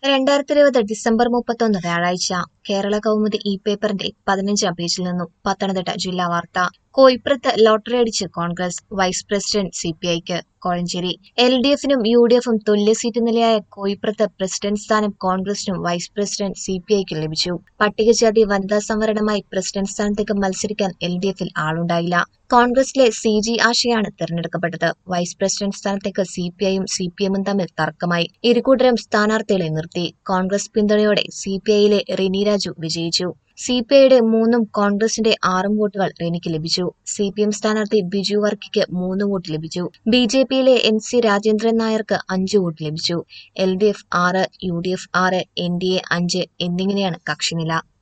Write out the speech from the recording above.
രണ്ടായിരത്തി ഇരുപത് ഡിസംബർ മുപ്പത്തൊന്ന് വ്യാഴാഴ്ച കേരള കൗമുദി ഇ പേപ്പറിന്റെ പതിനഞ്ചാം പേജിൽ നിന്നും പത്തനംതിട്ട ജില്ലാ വാർത്ത കോയിപ്പുറത്ത് ലോട്ടറി അടിച്ച് Congress vice president C P ഐക്ക് കോഴഞ്ചേരി എൽ ഡി എഫിനും യു ഡി എഫും തുല്യ സീറ്റ് നിലയായ കോയിപ്പുറത്ത് പ്രസിഡന്റ് സ്ഥാനം കോൺഗ്രസിനും വൈസ് പ്രസിഡന്റ് സി പി ഐക്കും ലഭിച്ചു പട്ടികജാതി വനിതാ സംവരണമായി പ്രസിഡന്റ് സ്ഥാനത്തേക്ക് മത്സരിക്കാൻ എൽ ഡി എഫിൽ ആളുണ്ടായില്ല കോൺഗ്രസിലെ സി ജി ആശയാണ് തെരഞ്ഞെടുക്കപ്പെട്ടത് വൈസ് പ്രസിഡന്റ് സ്ഥാനത്തേക്ക് സി പി ഐയും സി പി എമ്മും തമ്മിൽ തർക്കമായി ഇരുകൂട്ടരും സ്ഥാനാർത്ഥികളെ നിർത്തി കോൺഗ്രസ് പിന്തുണയോടെ സി പി ഐയിലെ റിനി രാജു വിജയിച്ചു സി പി ഐയുടെ മൂന്നും കോൺഗ്രസിന്റെ ആറും വോട്ടുകൾ റെനിക്ക് ലഭിച്ചു സി പി എം സ്ഥാനാർത്ഥി ബിജു വർക്കിക്ക് മൂന്ന് വോട്ട് ലഭിച്ചു ബി ജെ പിയിലെ എൻ സി രാജേന്ദ്രൻ നായർക്ക് അഞ്ച് വോട്ട് ലഭിച്ചു എൽ ഡി എഫ് ആറ് യു ഡി എഫ് ആറ് എൻ ഡി എ അഞ്ച് എന്നിങ്ങനെയാണ് കക്ഷിനില